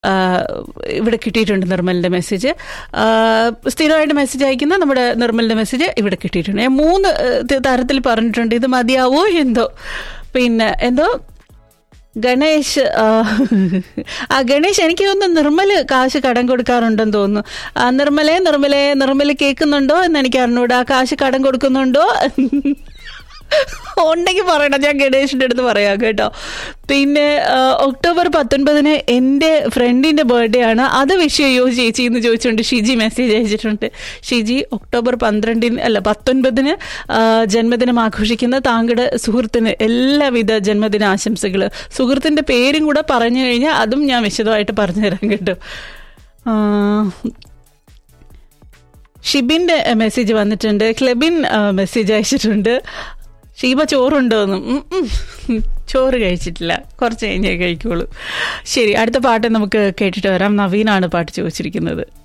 ആ, ഇവിടെ കിട്ടിയിട്ടുണ്ട് നിർമ്മലിന്റെ മെസ്സേജ് ആ, സ്ഥിരമായിട്ട് മെസ്സേജ് അയക്കുന്ന നമ്മുടെ നിർമ്മലിന്റെ മെസ്സേജ് ഇവിടെ കിട്ടിയിട്ടുണ്ട് ഞാൻ മൂന്ന് ഏഹ്, തരത്തിൽ പറഞ്ഞിട്ടുണ്ട് ഇത് മതിയാവോ എന്തോ പിന്നെ എന്തോ ഗണേഷ് ആ, ആ ഗണേഷ് എനിക്ക് തോന്നുന്നു നിർമ്മല് കാശ് കടം കൊടുക്കാറുണ്ടെന്ന് തോന്നുന്നു ആ, നിർമ്മലേ നിർമ്മലേ നിർമ്മല് കേൾക്കുന്നുണ്ടോ എന്ന് എനിക്ക് അറിഞ്ഞൂടാ കാശ് കടം കൊടുക്കുന്നുണ്ടോ ഉണ്ടെങ്കിൽ പറയണം ഞാൻ ഗണേഷിന്റെ അടുത്ത് പറയാം കേട്ടോ പിന്നെ ആ, ഒക്ടോബർ പത്തൊൻപതിന് എൻ്റെ ഫ്രണ്ടിന്റെ ബർത്ത്ഡേ ആണ് അത് വിഷ് ചെയ്യോ ചേച്ചി എന്ന് ചോദിച്ചുകൊണ്ട് ഷിജി മെസ്സേജ് അയച്ചിട്ടുണ്ട് ഷിജി ഒക്ടോബർ പന്ത്രണ്ടിന് അല്ല പത്തൊൻപതിന് ആ, ജന്മദിനം ആഘോഷിക്കുന്ന താങ്കളുടെ സുഹൃത്തിന് എല്ലാവിധ ജന്മദിന ആശംസകൾ സുഹൃത്തിന്റെ പേരും കൂടെ പറഞ്ഞു കഴിഞ്ഞാൽ അതും ഞാൻ വിശദമായിട്ട് പറഞ്ഞു തരാം കേട്ടോ ആ, ഷിബിന്റെ മെസ്സേജ് വന്നിട്ടുണ്ട് ക്ലബിൻ മെസ്സേജ് അയച്ചിട്ടുണ്ട് ഷീബ ചോറുണ്ടോന്നും ഉം, ഉം. ചോറ് കഴിച്ചിട്ടില്ല കുറച്ച് കഴിഞ്ഞേ കഴിക്കുള്ളൂ ശരി അടുത്ത പാട്ട് നമുക്ക് കേട്ടിട്ട് വരാം നവീനാണ് പാട്ട് ചോദിച്ചിരിക്കുന്നത്